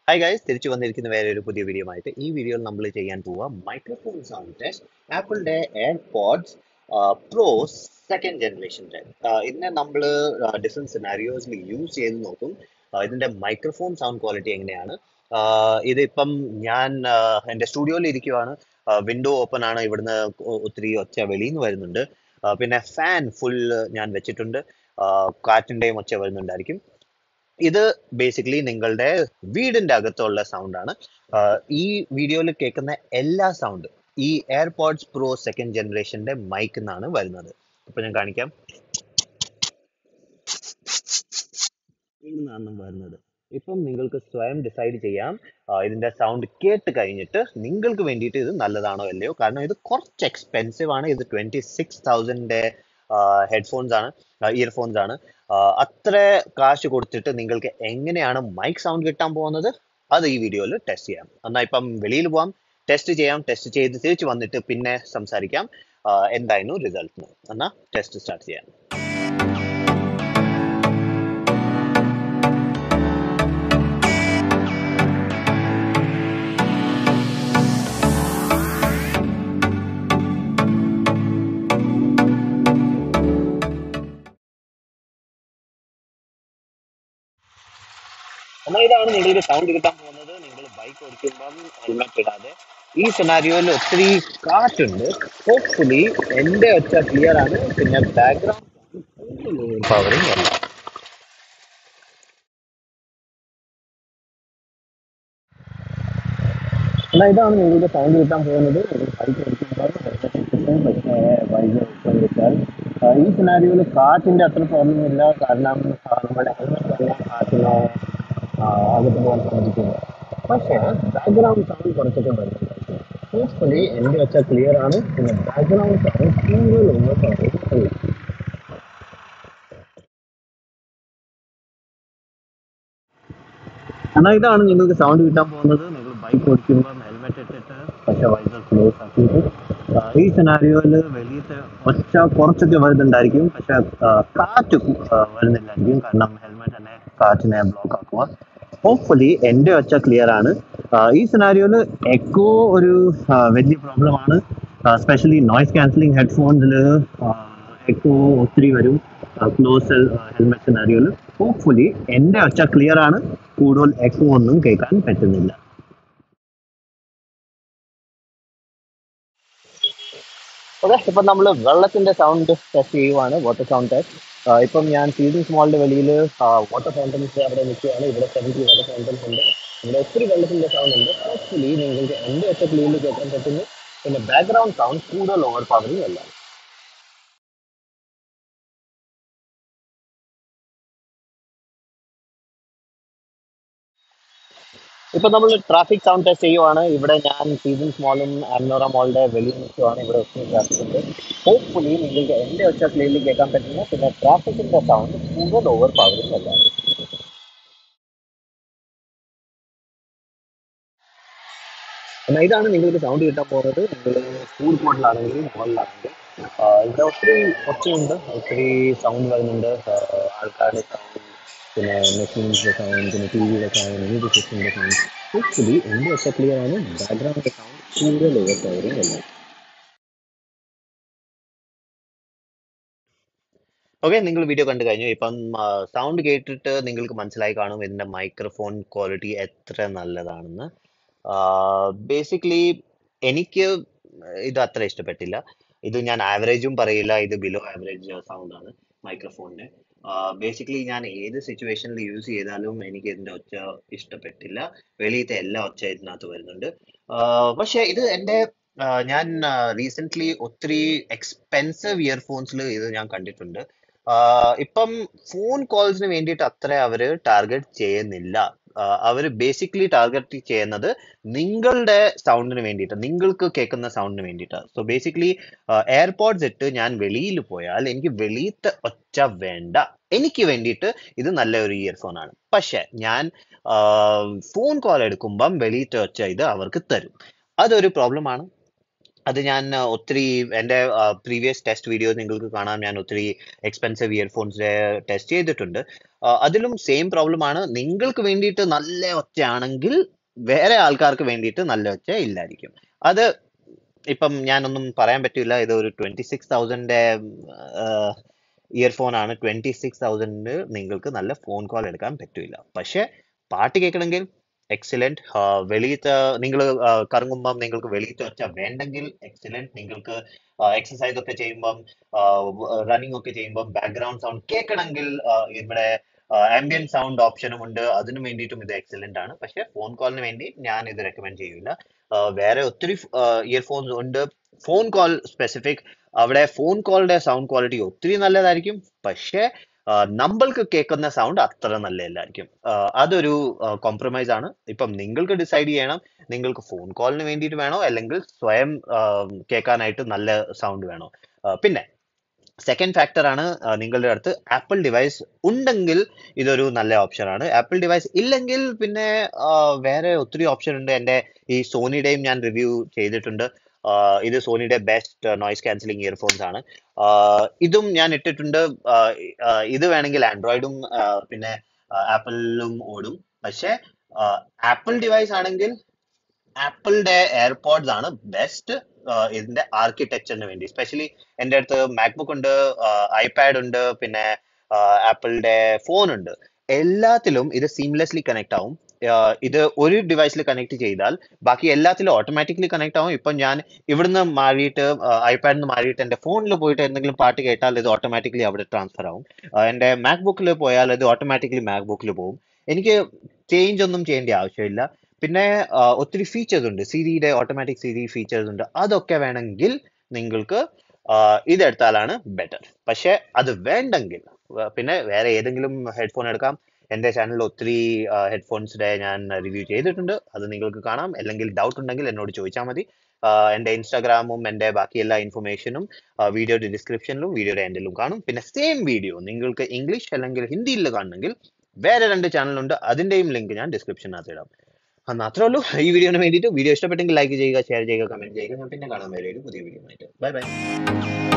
hi guys തിരിച്ചു വന്നിരിക്കുന്ന വേറെ ഒരു പുതിയ വീഡിയോ ആയിട്ട് ഈ വീഡിയോയിൽ നമ്മൾ ചെയ്യാൻ പോവുക മൈക്രോഫോൺ സൗണ്ട് ടെസ്റ്റ് ആപ്പിളിന്റെ എയർപോഡ്സ് പ്രോ സെക്കൻഡ് ജനറേഷൻ്റെ ഇതിനെ നമ്മൾ ഡിഫറെൻറ്റ് സിനാരിയോസിൽ യൂസ് ചെയ്ത് നോക്കും ആ, ഇതിന്റെ മൈക്രോഫോൺ സൗണ്ട് ക്വാളിറ്റി എങ്ങനെയാണ് ആ, ഇതിപ്പം ഞാൻ ആ, എൻ്റെ സ്റ്റുഡിയോയിൽ ഇരിക്കുവാണ് വിൻഡോ ഓപ്പൺ ആണ് ഇവിടുന്ന് ഒ- ഒത്തിരി ഒച്ച വെളിയിൽ നിന്ന് വരുന്നുണ്ട് ആ, പിന്നെ ഫാൻ ഫുൾ ഞാൻ വെച്ചിട്ടുണ്ട് ആ, കാറ്റിന്റെയും ഒച്ച വരുന്നുണ്ടായിരിക്കും ഇത് ബേസിക്കലി നിങ്ങളുടെ വീടിന്റെ അകത്തുള്ള സൗണ്ട് ആണ് ആഹ് ഈ വീഡിയോയിൽ കേൾക്കുന്ന എല്ലാ സൗണ്ട് ഈ എയർപോഡ്സ് പ്രോ സെക്കൻഡ് ജനറേഷന്റെ മൈക്കിൽ നിന്നാണ് വരുന്നത് അപ്പൊ ഞാൻ കാണിക്കാം നിന്നാണ് വരുന്നത് ഇപ്പം നിങ്ങൾക്ക് സ്വയം ഡിസൈഡ് ചെയ്യാം ആഹ് ഇതിന്റെ സൗണ്ട് കേട്ട് കഴിഞ്ഞിട്ട് നിങ്ങൾക്ക് വേണ്ടിയിട്ട് ഇത് നല്ലതാണോ അല്ലയോ കാരണം ഇത് കുറച്ച് എക്സ്പെൻസീവ് ആണ് ഇത് ട്വന്റി സിക്സ് തൗസൻഡിന്റെ ഹെഡ്ഫോൺസ് ആണ് ഇയർഫോൺസ് ആണ് ആഹ് അത്ര കാശ് കൊടുത്തിട്ട് നിങ്ങൾക്ക് എങ്ങനെയാണ് മൈക്ക് സൗണ്ട് കിട്ടാൻ പോകുന്നത് അത് ഈ വീഡിയോയിൽ ടെസ്റ്റ് ചെയ്യാം എന്നാ ഇപ്പം വെളിയിൽ പോവാം ടെസ്റ്റ് ചെയ്യാം ടെസ്റ്റ് ചെയ്ത് തിരിച്ചു വന്നിട്ട് പിന്നെ സംസാരിക്കാം ആഹ് എന്തായിരുന്നു റിസൾട്ട് എന്നാ ടെസ്റ്റ് സ്റ്റാർട്ട് ചെയ്യാം എന്നാൽ ഇതാണ് നിങ്ങൾക്ക് സൗണ്ട് കിട്ടാൻ പോകുന്നത് നിങ്ങൾ ബൈക്ക് ഓടിക്കുമ്പം ഹെൽമെറ്റ് ഇടാതെ ഈ സിനാരിയോയിൽ ഒത്തിരി കാറ്റുണ്ട് ഹോപ്പ്ഫുള്ളി എൻ്റെ ഒച്ച ക്ലിയർ ആണ് പിന്നെ ബാക്ക്ഗ്രൗണ്ട് പവറിങ് അല്ല എന്നാൽ ഇതാണ് നിങ്ങൾക്ക് സൗണ്ട് കിട്ടാൻ പോകുന്നത് നിങ്ങൾ ബൈക്ക് ഓടിക്കുമ്പോൾ ഹെൽമെറ്റ് ഇട്ടിട്ട് പക്ഷേ ബൈക്ക് ഓടിക്കാൻ വെച്ചാൽ ആ, ഈ സിനാരിയോയിൽ കാറ്റിൻ്റെ അത്ര പ്രോബ്ലം ഇല്ല കാരണം ആ, നമ്മുടെ ഹെൽമെറ്റ് തന്നെ കാറ്റിനെ ആ, അകത്ത് പോകാൻ സാധിക്കുന്നു പക്ഷേ ബാക്ക്ഗ്രൗണ്ട് സൗണ്ട് കുറച്ചൊക്കെ വരുന്നുണ്ടായിരിക്കും ഹോപ്പ്ഫുള്ളി എൻ്റെ വെച്ചാൽ ക്ലിയർ ആണ് പിന്നെ ബാക്ക്ഗ്രൗണ്ട് സൗണ്ട് കൂടുതലൊന്നും പറയുന്നില്ല എന്നാൽ ഇതാണ് നിങ്ങൾക്ക് സൗണ്ട് കിട്ടാൻ പോകുന്നത് നിങ്ങൾ ബൈക്ക് ഓടിക്കുമ്പോൾ ഹെൽമെറ്റ് ഇട്ടിട്ട് പക്ഷേ വൈസർ ക്ലോസ് ആക്കിയിട്ട് ആ, ഈ സിനാരിയോയിൽ വെളിയത്തെ ഒച്ച കുറച്ചൊക്കെ വരുന്നുണ്ടായിരിക്കും പക്ഷെ ആ, കാറ്റ് കു- ആ, വരുന്നില്ലായിരിക്കും കാരണം ഹെൽമെറ്റ് തന്നെ കാറ്റിനെ ബ്ലോക്ക് ആക്കുക ഹോപ്പ്ഫുള്ളി എൻ്റെ ഒച്ച ക്ലിയർ ആണ് ആ, ഈ സിനാരിയോയിൽ എക്കോ ഒരു ആ, വലിയ പ്രോബ്ലം ആണ് സ്പെഷ്യലി നോയ്സ് ക്യാൻസലിംഗ് ഹെഡ്ഫോൺസിൽ എക്കോ ഒത്തിരി വരും ക്ലോസ് ഹെൽമെറ്റ് സിനാരിയോയിൽ ഹോപ്പ്ഫുള്ളി എൻ്റെ ഒച്ച ക്ലിയർ ആണ് കൂടുതൽ എക്കോ ഒന്നും കേൾക്കാൻ പറ്റുന്നില്ല ഓക്കെ ഇപ്പം നമ്മൾ വെള്ളത്തിന്റെ സൗണ്ട് ടെസ്റ്റ് ചെയ്യുവാണ് വാട്ടർ സൗണ്ട് ടെസ്റ്റ് ഇപ്പം ഞാൻ സീസൺസ് മോളിന്റെ വെളിയിൽ വാട്ടർ ഫൗണ്ടൻസ് അവിടെ നിൽക്കുകയാണ് ഇവിടെ സെവൻറ്റി വാട്ടർ ഫൗണ്ടൻസ് ഉണ്ട് ഇവിടെ ഒത്തിരി വെള്ളത്തിന്റെ സൗണ്ട് ഉണ്ട് ഹോപ്പ്ഫുള്ളി നിങ്ങൾക്ക് എൻ്റെ ഒറ്റ ക്ലീനിൽ കേൾക്കാൻ പറ്റുന്നു പിന്നെ ബാക്ക്ഗ്രൗണ്ട് സൗണ്ട് കൂടുതൽ ഓവർ പവറിങ് അല്ല ഇപ്പൊ നമ്മൾ ട്രാഫിക് സൗണ്ട് ടെസ്റ്റ് ചെയ്യുവാണ് ഇവിടെ ഞാൻ സീസൺസ് മോളും അന്നോറ മോളുടെ വെളിയിൽ നിൽക്കുവാണ് ഇവിടെ ഒത്തിരി ട്രാഫിക് ഉണ്ട് ഹോപ്പ്ഫുള്ളി നിങ്ങൾക്ക് എൻ്റെ ഒച്ച ക്ലിയർലി കേൾക്കാൻ പറ്റുന്നു പിന്നെ ട്രാഫിക്കിന്റെ സൗണ്ട് കൂടുതൽ ഓവർ പവറിങ് അല്ല എന്നാൽ ഇതാണ് നിങ്ങൾക്ക് സൗണ്ട് കിട്ടാൻ പോകുന്നത് നിങ്ങൾ ഫുഡ് കോർട്ടിലാണെങ്കിലും മോളിലാണെങ്കിലും ഇവിടെ ഒത്തിരി ഒച്ചയുണ്ട് ഒത്തിരി സൗണ്ട് വരുന്നുണ്ട് ആഹ് ആൾക്കാരുടെ സൗണ്ട് പിന്നെ മെഷീൻസിന്റെ സൗണ്ട് പിന്നെ ടി വിയുടെ സൗണ്ട് മ്യൂസിക് സിസ്റ്റമിന്റെ സൗണ്ട് ഹോപ്പ്ഫുള്ളി എൻ്റെ ഒച്ച ക്ലിയർ ആണ് ബാക്ക്ഗ്രൗണ്ട് സൗണ്ട് കൂടുതൽ ഓവർ പവറിങ് അല്ല ഓക്കെ നിങ്ങൾ വീഡിയോ കണ്ടു കഴിഞ്ഞു ഇപ്പം സൗണ്ട് കേട്ടിട്ട് നിങ്ങൾക്ക് മനസ്സിലായി കാണും ഇതിന്റെ മൈക്രോഫോൺ ക്വാളിറ്റി എത്ര നല്ലതാണെന്ന് ബേസിക്കലി എനിക്ക് ഇത് അത്ര ഇഷ്ടപ്പെട്ടില്ല ഇത് ഞാൻ ആവറേജും പറയില്ല ഇത് ബിലോ ആവറേജ് സൗണ്ട് ആണ് മൈക്രോഫോണിന് ബേസിക്കലി ഞാൻ ഏത് സിറ്റുവേഷനിൽ യൂസ് ചെയ്താലും എനിക്ക് ഇതിന്റെ ഒച്ച ഇഷ്ടപ്പെട്ടില്ല വെളിയിലത്തെ എല്ലാ ഒച്ച ഇതിനകത്ത് വരുന്നുണ്ട് ആഹ് പക്ഷെ ഇത് എൻ്റെ ആഹ് ഞാൻ റീസെന്റ് ഒത്തിരി എക്സ്പെൻസീവ് ഇയർഫോൺസിൽ ഇത് ഞാൻ കണ്ടിട്ടുണ്ട് ആഹ് ഇപ്പം ഫോൺ കോൾസിന് വേണ്ടിയിട്ട് അത്ര അവര് ടാർഗറ്റ് ചെയ്യുന്നില്ല ആഹ് അവര് ബേസിക്കലി ടാർഗറ്റ് ചെയ്യുന്നത് നിങ്ങളുടെ സൗണ്ടിന് വേണ്ടിയിട്ട് നിങ്ങൾക്ക് കേൾക്കുന്ന സൗണ്ടിന് വേണ്ടിയിട്ടാണ് സോ ബേസിക്കലി എയർപോഡ്സ് ഇട്ട് ഞാൻ വെളിയിൽ പോയാൽ എനിക്ക് വെളിയിലത്തെ ഒച്ച വേണ്ട എനിക്ക് വേണ്ടിയിട്ട് ഇത് നല്ല ഒരു ഇയർഫോൺ ആണ് പക്ഷെ ഞാൻ ഫോൺ കോൾ എടുക്കുമ്പം വെളിയിലത്തെ ഒച്ച ഇത് അവർക്ക് തരും അതൊരു പ്രോബ്ലം ആണ് അത് ഞാൻ ആ, ഒത്തിരി എൻ്റെ പ്രീവിയസ് ടെസ്റ്റ് വീഡിയോസ് നിങ്ങൾക്ക് കാണാം ഞാൻ ഒത്തിരി എക്സ്പെൻസീവ് ഇയർഫോൺസിന്റെ ടെസ്റ്റ് ചെയ്തിട്ടുണ്ട് ആ, അതിലും സെയിം പ്രോബ്ലം ആണ് നിങ്ങൾക്ക് വേണ്ടിയിട്ട് നല്ല ഒച്ചയാണെങ്കിൽ വേറെ ആൾക്കാർക്ക് വേണ്ടിയിട്ട് നല്ല ഒച്ച ഇല്ലായിരിക്കും അത് ഇപ്പം ഞാനൊന്നും പറയാൻ പറ്റില്ല ഇത് ഒരു ട്വന്റി സിക്സ് തൗസൻഡിന്റെ ഇയർഫോൺ ആണ് ട്വന്റി സിക്സ് തൗസൻഡ് നിങ്ങൾക്ക് നല്ല ഫോൺ കോൾ എടുക്കാൻ പറ്റില്ല പക്ഷെ പാട്ട് കേൾക്കണമെങ്കിൽ എക്സലന്റ് വെളിയത്തെ നിങ്ങൾ കറങ്ങുമ്പം നിങ്ങൾക്ക് വെളിയത്തെ ഒച്ച വേണ്ടെങ്കിൽ എക്സലന്റ് നിങ്ങൾക്ക് എക്സസൈസ് ഒക്കെ ചെയ്യുമ്പം റണ്ണിങ് ഒക്കെ ചെയ്യുമ്പം ബാക്ക്ഗ്രൗണ്ട് സൗണ്ട് കേൾക്കണമെങ്കിൽ ഇവിടെ ആംബിയൻ സൗണ്ട് ഓപ്ഷനും ഉണ്ട് അതിനു വേണ്ടിയിട്ടും ഇത് എക്സലന്റ് ആണ് പക്ഷെ ഫോൺ കോളിന് വേണ്ടി ഞാൻ ഇത് റെക്കമെൻഡ് ചെയ്യില്ല ആ, വേറെ ഒത്തിരി ഇയർഫോൺസ് ഉണ്ട് ഫോൺ കോൾ സ്പെസിഫിക് അവിടെ ഫോൺ കോളിന്റെ സൗണ്ട് ക്വാളിറ്റി ഒത്തിരി നല്ലതായിരിക്കും പക്ഷേ ആ, നമ്മൾക്ക് കേൾക്കുന്ന സൗണ്ട് അത്ര നല്ലതല്ലായിരിക്കും ആ, അതൊരു കോംപ്രമൈസ് ആണ് ഇപ്പം നിങ്ങൾക്ക് ഡിസൈഡ് ചെയ്യണം നിങ്ങൾക്ക് ഫോൺ കോളിന് വേണ്ടിയിട്ട് വേണോ അല്ലെങ്കിൽ സ്വയം ആ, കേൾക്കാനായിട്ട് നല്ല സൗണ്ട് വേണോ ആ, പിന്നെ സെക്കൻഡ് ഫാക്ടർ ആണ് ആ, നിങ്ങളുടെ അടുത്ത് ആപ്പിൾ ഡിവൈസ് ഉണ്ടെങ്കിൽ ഇതൊരു നല്ല ഓപ്ഷൻ ആണ് ആപ്പിൾ ഡിവൈസ് ഇല്ലെങ്കിൽ പിന്നെ ആ, വേറെ ഒത്തിരി ഓപ്ഷൻ ഉണ്ട് എൻ്റെ ഈ സോണിയുടെയും ഞാൻ റിവ്യൂ ചെയ്തിട്ടുണ്ട് ആ, ഇത് സോണിയുടെ ബെസ്റ്റ് നോയിസ് ക്യാൻസലിംഗ് ഇയർഫോൺസ് ആണ് ആ, ഇതും ഞാൻ ഇട്ടിട്ടുണ്ട് ആ, ആ, ഇത് വേണമെങ്കിൽ ആൻഡ്രോയിഡും പിന്നെ ആപ്പിളിലും ഓടും പക്ഷെ ആപ്പിൾ ഡിവൈസ് ആണെങ്കിൽ ആപ്പിളിന്റെ എയർപോഡ്സ് ആണ് ബെസ്റ്റ് ഇതിന്റെ ആർക്കിടെക്ചറിന് വേണ്ടി സ്പെഷ്യലി എൻ്റെ അടുത്ത് മാക്ബുക്ക് ഉണ്ട് ഐപാഡ് ഉണ്ട് പിന്നെ ആപ്പിളിന്റെ ഫോൺ ഉണ്ട് എല്ലാത്തിലും ഇത് സീംലെസ്ലി കണക്ട് ആവും ആഹ് ഇത് ഒരു ഡിവൈസിൽ കണക്ട് ചെയ്താൽ ബാക്കി എല്ലാത്തിലും ഓട്ടോമാറ്റിക്കലി കണക്ട് ആവും ഇപ്പം ഞാൻ ഇവിടുന്ന് മാറിയിട്ട് ഐപാഡിൽ നിന്ന് മാറിയിട്ട് എൻ്റെ ഫോണിൽ പോയിട്ട് എന്തെങ്കിലും പാട്ട് കേട്ടാൽ ഇത് ഓട്ടോമാറ്റിക്കലി അവിടെ ട്രാൻസ്ഫർ ആവും ആഹ് എൻ്റെ മാക്ബുക്കിൽ പോയാൽ ഇത് ഓട്ടോമാറ്റിക്കലി മാക്ബുക്കിൽ പോകും എനിക്ക് ചേഞ്ച് ഒന്നും ചെയ്യേണ്ട ആവശ്യമില്ല പിന്നെ ആ, ഒത്തിരി ഫീച്ചേഴ്സ് ഉണ്ട് സിരിയുടെ ഓട്ടോമാറ്റിക് സിരി ഫീച്ചേഴ്സ് ഉണ്ട് അതൊക്കെ വേണമെങ്കിൽ നിങ്ങൾക്ക് ആ, ഇതെടുത്താലാണ് ബെറ്റർ പക്ഷെ അത് വേണ്ടെങ്കിൽ വ- പിന്നെ വേറെ ഏതെങ്കിലും ഹെഡ്ഫോൺ എടുക്കാം എൻ്റെ ചാനലിൽ ഒത്തിരി ഹെഡ്ഫോൺസിന്റെ ഞാൻ റിവ്യൂ ചെയ്തിട്ടുണ്ട് അത് നിങ്ങൾക്ക് കാണാം അല്ലെങ്കിൽ ഡൗട്ട് ഉണ്ടെങ്കിൽ എന്നോട് ചോദിച്ചാൽ മതി ആ, എൻ്റെ ഇൻസ്റ്റാഗ്രാമും എൻ്റെ ബാക്കി എല്ലാ ഇൻഫർമേഷനും വീഡിയോയുടെ ഡിസ്ക്രിപ്ഷനിലും വീഡിയോയുടെ എൻഡിലും കാണും പിന്നെ സെയിം വീഡിയോ നിങ്ങൾക്ക് ഇംഗ്ലീഷ് അല്ലെങ്കിൽ ഹിന്ദിയിൽ കാണണമെങ്കിൽ വേറെ രണ്ട് ചാനലുണ്ട് അതിന്റെയും ലിങ്ക് ഞാൻ ഡിസ്ക്രിപ്ഷനകത്ത് ഇടാം അന്ന് അത്രേ ഉള്ളൂ ഈ വീഡിയോന് വേണ്ടിയിട്ട് വീഡിയോ ഇഷ്ടപ്പെട്ടെങ്കിൽ ലൈക്ക് ചെയ്യുക ഷെയർ ചെയ്യുക കമന്റ് ചെയ്യുക ഞാൻ പിന്നെ കാണാൻ വരെ ഒരു പുതിയ വീഡിയോ ആയിട്ട് ബൈ ബൈ